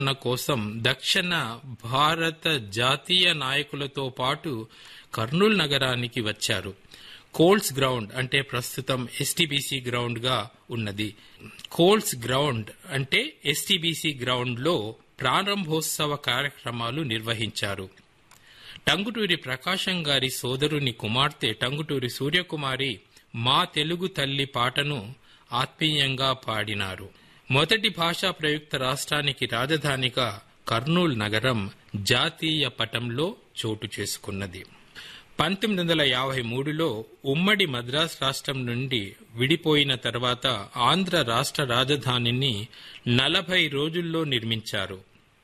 కోసం దక్షిణ భారత జాతీయ నాయకులతో పాటు కర్నూలు నగరానికి వచ్చారు కోల్స్ గ్రౌండ్ అంటే ప్రస్తుతం ఎస్టీబీసీ గ్రౌండ్ గా ఉన్నది కోల్స్ గ్రౌండ్ అంటే ఎస్టీబీసీ గ్రౌండ్ లో ప్రారంభోత్సవ కార్యక్రమాలు నిర్వహించారు టంగుటూరి ప్రకాశం గారి సోదరుని కుమార్తె టంగుటూరి సూర్యకుమారి మా తెలుగు తల్లి పాటను ఆత్మీయంగా పాడినారు మొదటి భాషా ప్రయుక్త రాష్ట్రానికి రాజధానిగా కర్నూలు నగరం జాతీయ పటంలో చోటు చేసుకున్నది పంతొమ్మిది వందల యాభై మూడులో ఉమ్మడి మద్రాస్ రాష్ట్రం నుండి విడిపోయిన తర్వాత ఆంధ్ర రాష్ట్ర రాజధానిని నలభై రోజుల్లో నిర్మించారు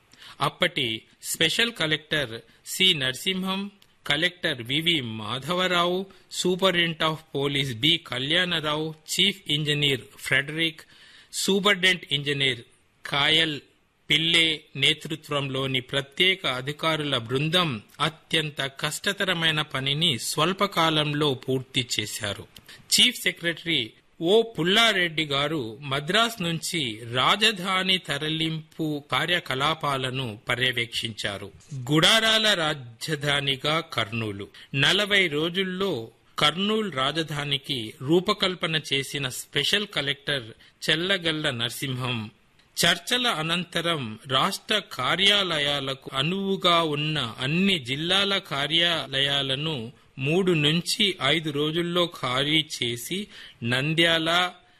అప్పటి special collector C Narasimham collector V V Madhava Rao superintendent of police B Kalyana Rao chief engineer Frederick superintendent engineer Kayal Pillai నేతృత్వంలోని ప్రత్యేక అధికారుల బృందం అత్యంత కష్టతరమైన పనిని స్వల్పకాలంలో పూర్తి చేశారు చీఫ్ సెక్రటరీ ఓ పుల్లారెడ్డి గారు మద్రాస్ నుంచి రాజధాని తరలింపు కార్యకలాపాలను పర్యవేక్షించారు గుడారాల రాజధానిగా కర్నూలు నలభై రోజుల్లో కర్నూలు రాజధానికి రూపకల్పన చేసిన స్పెషల్ కలెక్టర్ చెల్లగల్ల నరసింహం చర్చల అనంతరం రాష్ట్ర కార్యాలయాలకు అనువుగా ఉన్న అన్ని జిల్లాల కార్యాలయాలను మూడు నుంచి ఐదు రోజుల్లో ఖాళీ చేసి నంద్యాల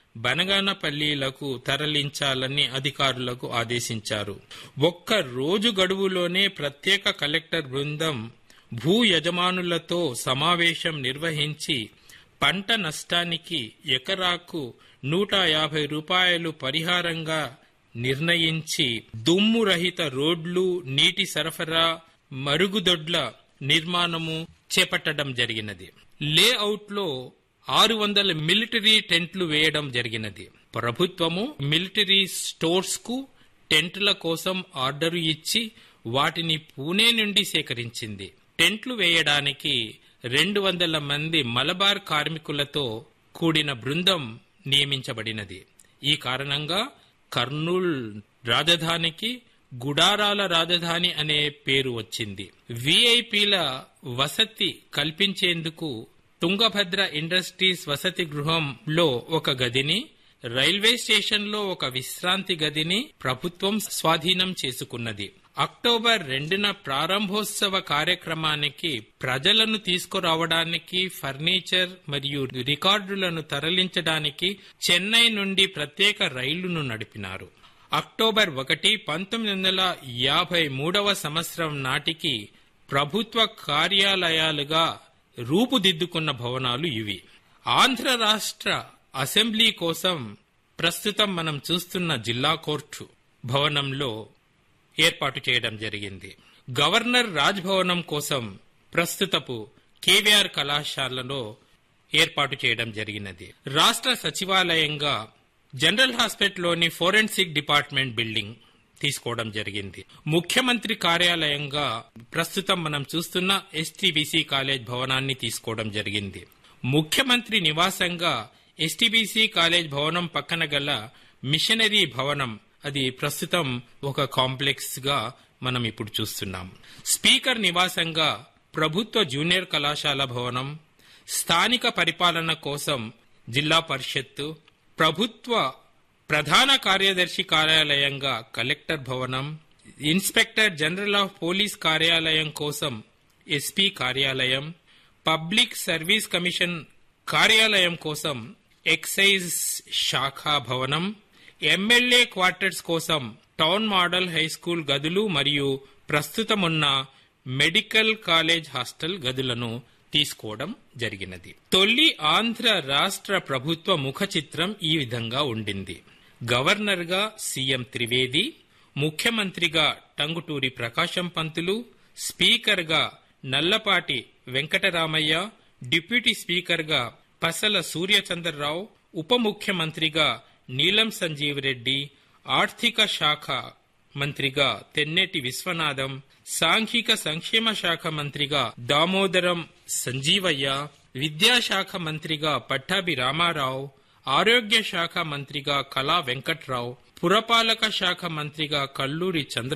బనగానపల్లిలకు తరలించాలని అధికారులకు ఆదేశించారు ఒక్క రోజు గడువులోనే ప్రత్యేక కలెక్టర్ బృందం భూ యజమానులతో సమావేశం నిర్వహించి పంట నష్టానికి ఎకరాకు నూట యాభై రూపాయలు పరిహారంగా నిర్ణయించి దుమ్ము రహిత రోడ్లు నీటి సరఫరా మరుగుదొడ్ల నిర్మాణము చేపట్టడం జరిగినది లేఅవుట్ లో ఆరు వందల మిలిటరీ టెంట్లు వేయడం జరిగినది ప్రభుత్వము మిలిటరీ స్టోర్స్ కు టెంట్ల కోసం ఆర్డరు ఇచ్చి వాటిని పూణే నుండి సేకరించింది టెంట్లు వేయడానికి రెండు వందల మంది మలబార్ కార్మికులతో కూడిన బృందం నియమించబడినది ఈ కారణంగా కర్నూల్ రాజధానికి గుడారాల రాజధాని అనే పేరు వచ్చింది విఐపీల వసతి కల్పించేందుకు తుంగభద్ర ఇండస్ట్రీస్ వసతి గృహంలో ఒక గదిని రైల్వే స్టేషన్లో ఒక విశ్రాంతి గదిని ప్రభుత్వం స్వాధీనం చేసుకున్నది అక్టోబర్ రెండున ప్రారంభోత్సవ కార్యక్రమానికి ప్రజలను తీసుకురావడానికి ఫర్నిచర్ మరియు రికార్డులను తరలించడానికి చెన్నై నుండి ప్రత్యేక రైలును నడిపినారు అక్టోబర్ ఒకటి పంతొమ్మిది వందల యాభై మూడవ సంవత్సరం నాటికి ప్రభుత్వ కార్యాలయాలుగా రూపుదిద్దుకున్న భవనాలు ఇవి ఆంధ్ర రాష్ట్ర అసెంబ్లీ కోసం ప్రస్తుతం మనం చూస్తున్న జిల్లా కోర్టు భవనంలో ఏర్పాటు చేయడం జరిగింది గవర్నర్ రాజ్భవనం కోసం ప్రస్తుతపు కేవీఆర్ కళాశాలలో ఏర్పాటు చేయడం జరిగినది రాష్ట్ర సచివాలయంగా జనరల్ హాస్పిటల్లోని ఫోరెన్సిక్ డిపార్ట్మెంట్ బిల్డింగ్ తీసుకోవడం జరిగింది ముఖ్యమంత్రి కార్యాలయంగా ప్రస్తుతం మనం చూస్తున్న ఎస్టీబీసీ కాలేజ్ భవనాన్ని తీసుకోవడం జరిగింది ముఖ్యమంత్రి నివాసంగా ఎస్టీబీసీ కాలేజ్ భవనం పక్కన గల మిషనరీ భవనం అది ప్రస్తుతం ఒక కాంప్లెక్స్ గా మనం ఇప్పుడు చూస్తున్నాం స్పీకర్ నివాసంగా ప్రభుత్వ జూనియర్ కళాశాల భవనం స్థానిక పరిపాలన కోసం జిల్లా పరిషత్తు ప్రభుత్వ ప్రధాన కార్యదర్శి కార్యాలయంగా కలెక్టర్ భవనం ఇన్స్పెక్టర్ జనరల్ ఆఫ్ పోలీస్ కార్యాలయం కోసం ఎస్పీ కార్యాలయం పబ్లిక్ సర్వీస్ కమిషన్ కార్యాలయం కోసం ఎక్సైజ్ శాఖా భవనం ఎమ్మెల్యే క్వార్టర్స్ కోసం టౌన్ మోడల్ హై స్కూల్ గదులు మరియు ప్రస్తుతమున్న మెడికల్ కాలేజ్ హాస్టల్ గదులను తీసుకోవడం జరిగినది తొలి ఆంధ్ర రాష్ట్ర ప్రభుత్వ ముఖ చిత్రం ఈ విధంగా ఉండింది గవర్నర్ గా సీఎం త్రివేది ముఖ్యమంత్రిగా టంగుటూరి ప్రకాశం పంతులు స్పీకర్ గా నల్లపాటి వెంకటరామయ్య డిప్యూటీ స్పీకర్ గా పసల సూర్యచంద్రరావు ఉప ముఖ్యమంత్రిగా నీలం సంజీవ్ రెడ్డి ఆర్థిక శాఖ మంత్రిగా తెన్నేటి విశ్వనాథం సాంఘిక సంక్షేమ శాఖ మంత్రిగా దామోదరం సంజీవయ్య విద్యాశాఖ మంత్రిగా పట్టాభి రామారావు ఆరోగ్య శాఖ మంత్రిగా కళా వెంకట్రావు పురపాలక శాఖ మంత్రిగా కల్లూరి చంద్ర